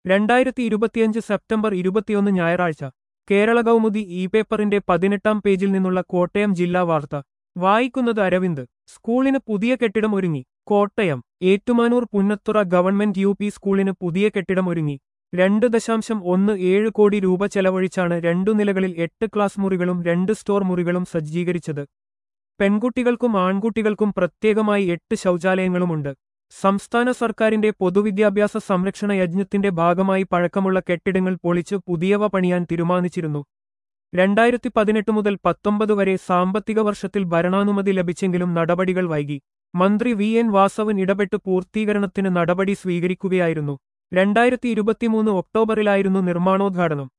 രണ്ടായിരത്തി ഇരുപത്തിയഞ്ച് സെപ്റ്റംബർ ഇരുപത്തിയൊന്ന് ഞായറാഴ്ച കേരള കൗമുദി ഇ പേപ്പറിന്റെ പതിനെട്ടാം പേജിൽ നിന്നുള്ള കോട്ടയം ജില്ലാ വാർത്ത വായിക്കുന്നത് അരവിന്ദ് സ്കൂളിന് പുതിയ കെട്ടിടം ഒരുങ്ങി Kottayam Ettumanoor Punnathura government U P സ്കൂളിന് പുതിയ കെട്ടിടം ഒരുങ്ങി രണ്ട് ദശാംശം ഒന്ന് ഏഴ് കോടി രൂപ ചെലവഴിച്ചാണ് രണ്ടു നിലകളിൽ എട്ട് ക്ലാസ് മുറികളും രണ്ട് സ്റ്റോർ മുറികളും സജ്ജീകരിച്ചത് പെൺകുട്ടികൾക്കും ആൺകുട്ടികൾക്കും പ്രത്യേകമായി എട്ട് ശൗചാലയങ്ങളുമുണ്ട് സംസ്ഥാന സർക്കാരിന്റെ പൊതുവിദ്യാഭ്യാസ സംരക്ഷണ യജ്ഞത്തിന്റെ ഭാഗമായി പഴക്കമുള്ള കെട്ടിടങ്ങൾ പൊളിച്ച് പുതിയവ പണിയാൻ തീരുമാനിച്ചിരുന്നു രണ്ടായിരത്തി പതിനെട്ട് മുതൽ പത്തൊമ്പത് വരെ സാമ്പത്തിക വർഷത്തിൽ ഭരണാനുമതി ലഭിച്ചെങ്കിലും നടപടികൾ വൈകി മന്ത്രി വി എൻ വാസവൻ ഇടപെട്ട് പൂർത്തീകരണത്തിന് നടപടി സ്വീകരിക്കുകയായിരുന്നു രണ്ടായിരത്തി ഇരുപത്തിമൂന്ന് ഒക്ടോബറിലായിരുന്നു നിർമ്മാണോദ്ഘാടനം